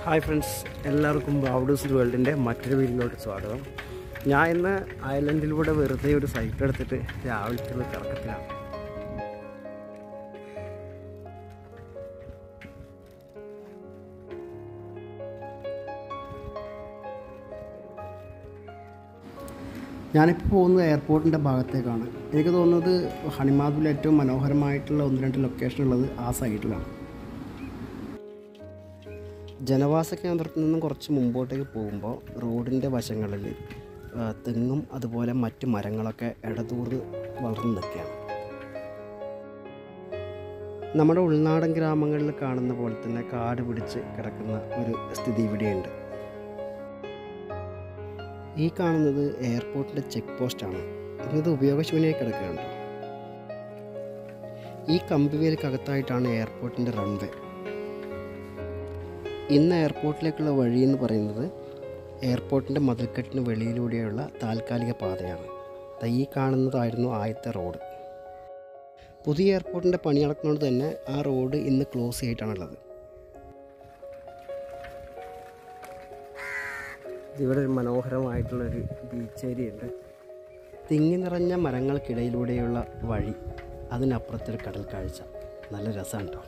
hi friends എല്ലാവർക്കും ബ്രൗഡേഴ്സ് വേൾഡിൻ്റെ മറ്റൊരു വീഡിയോയിലോട്ട് സ്വാഗതം ഞാൻ ഇന്ന് ഐലൻഡിലൂടെ വെറുതെ ഒരു സൈക്കിൾ എടുത്തിട്ട് രാവിലത്തെ കറക്കത്തിലാണ് ഞാനിപ്പോൾ പോകുന്നത് എയർപോർട്ടിൻ്റെ ഭാഗത്തേക്കാണ് എനിക്ക് തോന്നുന്നത് ഹണിമാദിൽ ഏറ്റവും മനോഹരമായിട്ടുള്ള ഒന്ന് രണ്ട് ലൊക്കേഷൻ ഉള്ളത് ആ സൈഡിലാണ് ജനവാസ കേന്ദ്രത്തിൽ നിന്നും കുറച്ച് മുമ്പോട്ടേക്ക് പോകുമ്പോൾ റോഡിൻ്റെ വശങ്ങളിൽ ആ, തെങ്ങും അതുപോലെ മറ്റ് മരങ്ങളൊക്കെ ഇടതൂർന്ന് വളർന്നു നിൽക്കുകയാണ് നമ്മുടെ ഉൾനാടൻ ഗ്രാമങ്ങളിൽ കാണുന്ന പോലെ തന്നെ കാട് പിടിച്ച് കിടക്കുന്ന ഒരു സ്ഥിതി ഇവിടെയുണ്ട് ഈ കാണുന്നത് എയർപോർട്ടിൻ്റെ ചെക്ക് പോസ്റ്റാണ് ഇത് ഉപയോഗശൂന്യമായി കിടക്കുകയുണ്ടോ ഈ കമ്പിവേലിക്കകത്തായിട്ടാണ് എയർപോർട്ടിൻ്റെ റൺവേ ഇന്ന് എയർപോർട്ടിലേക്കുള്ള വഴി എന്ന് പറയുന്നത് എയർപോർട്ടിൻ്റെ മതിൽക്കെട്ടിന് വെളിയിലൂടെയുള്ള താൽക്കാലിക പാതയാണ് ദാ ഈ കാണുന്നതായിരുന്നു ആദ്യത്തെ റോഡ് പുതിയ എയർപോർട്ടിൻ്റെ പണി നടക്കുന്നതുകൊണ്ട് തന്നെ ആ റോഡ് ഇന്ന് ക്ലോസ് ചെയ്തിട്ടാണുള്ളത് ഇവിടെ ഒരു മനോഹരമായിട്ടുള്ളൊരു ബീച്ച് ഏരിയ ഉണ്ട് തിങ്ങി നിറഞ്ഞ മരങ്ങൾക്കിടയിലൂടെയുള്ള വഴി അതിനപ്പുറത്തൊരു കടൽ കാഴ്ച നല്ല രസമാണ് കേട്ടോ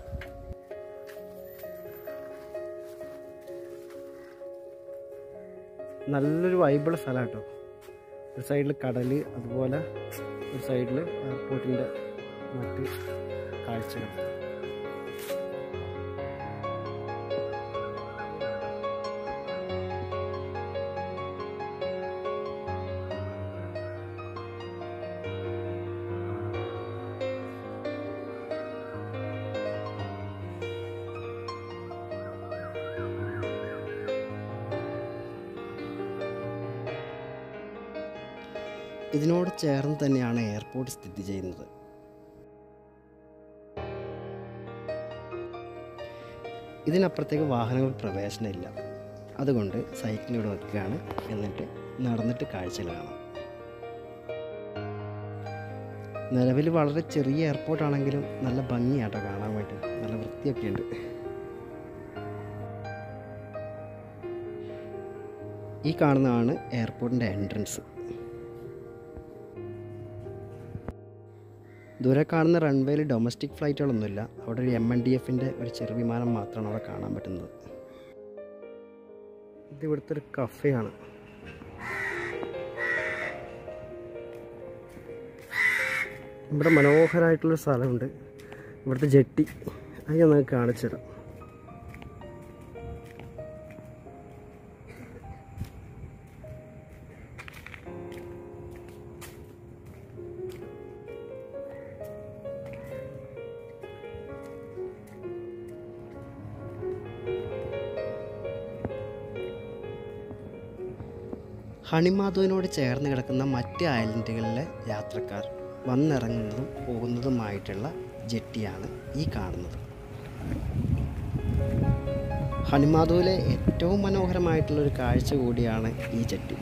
നല്ലൊരു വൈബിളുള്ള സ്ഥലമാണ് കേട്ടോ ഒരു സൈഡിൽ കടൽ അതുപോലെ ഒരു സൈഡിൽ എയർപോർട്ടിൻ്റെ മറ്റ് കാഴ്ചകൾ ഇതിനോട് ചേർന്ന് തന്നെയാണ് എയർപോർട്ട് സ്ഥിതി ചെയ്യുന്നത് ഇതിനപ്പുറത്തേക്ക് വാഹനങ്ങൾക്ക് പ്രവേശനമില്ല അതുകൊണ്ട് സൈക്കിൾ ഇവിടെ വെക്കുകയാണ് എന്നിട്ട് നടന്നിട്ട് കാഴ്ചകൾ കാണാം നിലവിൽ വളരെ ചെറിയ എയർപോർട്ടാണെങ്കിലും നല്ല ഭംഗിയാട്ടോ കാണാൻ വേണ്ടി നല്ല വൃത്തിയൊക്കെ ഉണ്ട് ഈ കാണുന്നതാണ് എയർപോർട്ടിൻ്റെ എൻട്രൻസ് ദൂരെ കാണുന്ന റൺവേയിൽ ഡൊമസ്റ്റിക് ഫ്ലൈറ്റുകളൊന്നുമില്ല അവിടെ ഒരു എം എൻ ഡി എഫിൻ്റെ ഒരു ചെറു വിമാനം മാത്രമാണ് അവിടെ കാണാൻ പറ്റുന്നത് ഇത് ഇവിടുത്തെ ഒരു കഫേയാണ് ഇവിടെ മനോഹരമായിട്ടുള്ളൊരു സ്ഥലമുണ്ട് ഇവിടുത്തെ ജെട്ടി അത് ഞാൻ നിങ്ങൾക്ക് കാണിച്ചു തരാം ഹണിമാധുവിനോട് ചേർന്ന് കിടക്കുന്ന മറ്റ് ഐലൻഡുകളിലെ യാത്രക്കാർ വന്നിറങ്ങുന്നതും പോകുന്നതുമായിട്ടുള്ള ജെട്ടിയാണ് ഈ കാണുന്നത് ഹണിമാധുവിലെ ഏറ്റവും മനോഹരമായിട്ടുള്ള ഒരു കാഴ്ച കൂടിയാണ് ഈ ജെട്ടി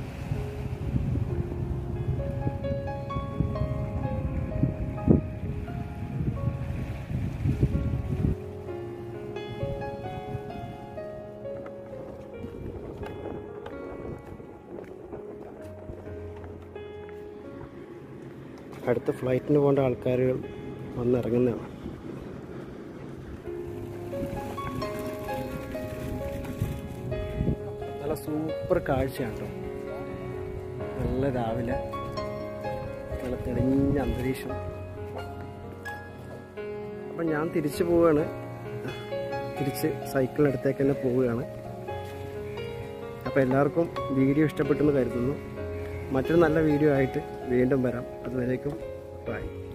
അടുത്ത ഫ്ലൈറ്റിന് പോകേണ്ട ആൾക്കാരുകൾ വന്നിറങ്ങുന്നതാണ് നല്ല സൂപ്പർ കാഴ്ചയാണ് കേട്ടോ നല്ല രാവിലെ നല്ല തെളിഞ്ഞ അന്തരീക്ഷം അപ്പം ഞാൻ തിരിച്ചു പോവുകയാണ് തിരിച്ച് സൈക്കിളിനടുത്തേക്ക് തന്നെ പോവുകയാണ് അപ്പോൾ എല്ലാവർക്കും വീഡിയോ ഇഷ്ടപ്പെട്ടെന്ന് കരുതുന്നു മറ്റൊരു നല്ല വീഡിയോ ആയിട്ട് വീണ്ടും വരാം അതുവരേക്കും ബൈ